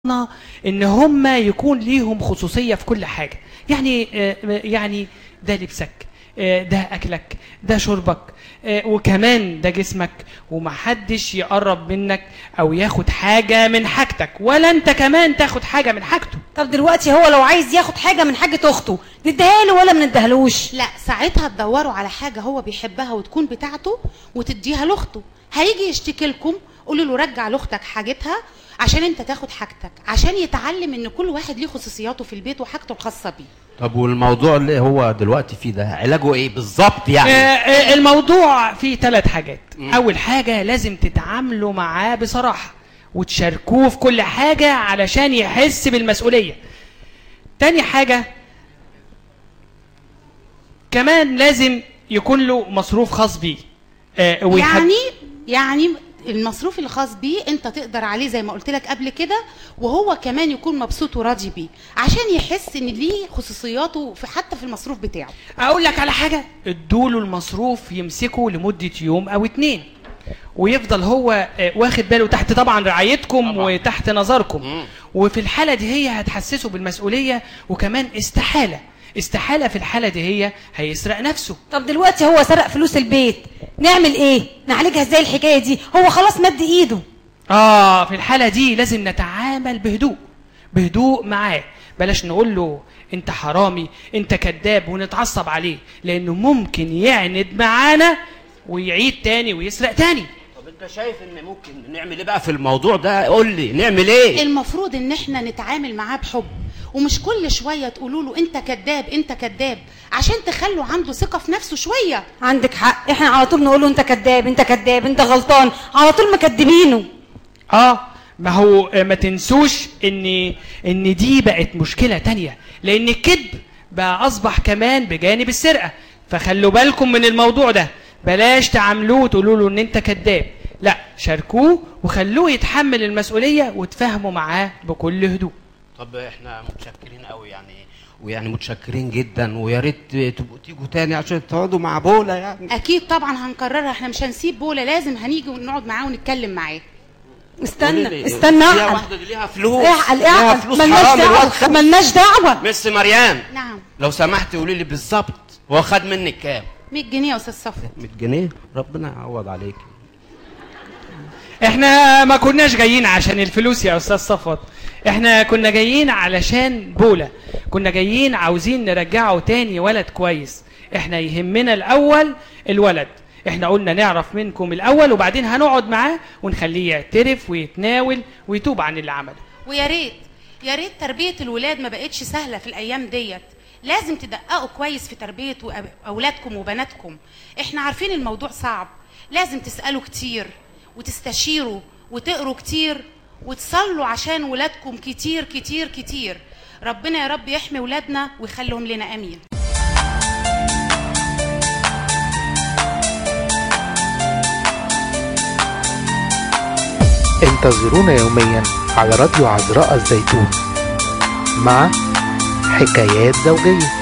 ان هم يكون ليهم خصوصيه في كل حاجه يعني آه، يعني ده لبسك آه، ده اكلك ده شربك آه، وكمان ده جسمك ومحدش يقرب منك او ياخد حاجه من حاجتك ولا انت كمان تاخد حاجه من حاجته طب دلوقتي هو لو عايز ياخد حاجه من حاجه اخته نديها له ولا ما نديهالوش لا ساعتها تدوروا على حاجه هو بيحبها وتكون بتاعته وتديها لاخته هيجي يشتكي لكم قولوا له رجع لاختك حاجتها عشان انت تاخد حاجتك عشان يتعلم ان كل واحد ليه خصوصياته في البيت وحاجته الخاصه بيه طب والموضوع اللي هو دلوقتي فيه ده علاجه ايه بالظبط آه، يعني آه، الموضوع فيه ثلاث حاجات اول حاجه لازم تتعاملوا معاه بصراحه وتشاركوه في كل حاجه علشان يحس بالمسؤوليه تاني حاجه كمان لازم يكون له مصروف خاص بيه آه، ويحد- يعني يعني المصروف الخاص بيه انت تقدر عليه زي ما قلت لك قبل كده وهو كمان يكون مبسوط وراضي بيه عشان يحس ان ليه خصوصياته في حتى في المصروف بتاعه اقول لك على حاجه ادوله المصروف يمسكه لمده يوم او اتنين ويفضل هو آه، واخد باله تحت طبعا رعايتكم طبعاً. وتحت نظركم مم. وفي الحاله دي هي هتحسسه بالمسؤوليه وكمان استحاله استحاله في الحاله دي هي هيسرق نفسه طب دلوقتي هو سرق فلوس البيت نعمل ايه نعالجها ازاي الحكايه دي هو خلاص مد ايده اه في الحاله دي لازم نتعامل بهدوء بهدوء معاه بلاش نقول له انت حرامي انت كذاب ونتعصب عليه لانه ممكن يعند معانا ويعيد تاني ويسرق تاني طب انت شايف ان ممكن نعمل ايه بقى في الموضوع ده قول لي نعمل ايه المفروض ان احنا نتعامل معاه بحب ومش كل شويه تقولوا له انت كذاب انت كذاب عشان تخلوا عنده ثقه في نفسه شويه عندك حق احنا على طول نقول له انت كذاب انت كذاب انت غلطان على طول مكدبينه اه ما هو آه، ما تنسوش ان ان دي بقت مشكله تانية لان الكذب بقى اصبح كمان بجانب السرقه فخلوا بالكم من الموضوع ده بلاش تعاملوه وتقولوا له ان انت كذاب لا شاركوه وخلوه يتحمل المسؤوليه وتفاهموا معاه بكل هدوء طب احنا متشكرين قوي يعني ويعني متشكرين جدا ويا ريت تبقوا تيجوا تاني عشان تقعدوا مع بولا يعني اكيد طبعا هنكررها احنا مش هنسيب بولا لازم هنيجي ونقعد معاه ونتكلم معاه قولي استنى لي، استنى فيها اعقل واحده دي ليها فلوس اعقل ليها اعقل فلوس ملناش حرام الواد دعوه خد ملناش دعوه مس مريم نعم لو سمحت قولي لي بالظبط هو خد منك كام 100 جنيه يا استاذ صفوت 100 جنيه ربنا يعوض عليك احنا ما كناش جايين عشان الفلوس يا استاذ صفوت احنا كنا جايين علشان بولا كنا جايين عاوزين نرجعه تاني ولد كويس احنا يهمنا الاول الولد احنا قلنا نعرف منكم الاول وبعدين هنقعد معاه ونخليه يعترف ويتناول ويتوب عن اللي عمله ويا ريت يا ريت تربيه الولاد ما بقتش سهله في الايام ديت لازم تدققوا كويس في تربيه وأب- اولادكم وبناتكم احنا عارفين الموضوع صعب لازم تسالوا كتير وتستشيروا وتقروا كتير وتصلوا عشان ولادكم كتير كتير كتير ربنا يا رب يحمي ولادنا ويخليهم لنا امين انتظرونا يوميا على راديو عذراء الزيتون مع حكايات زوجيه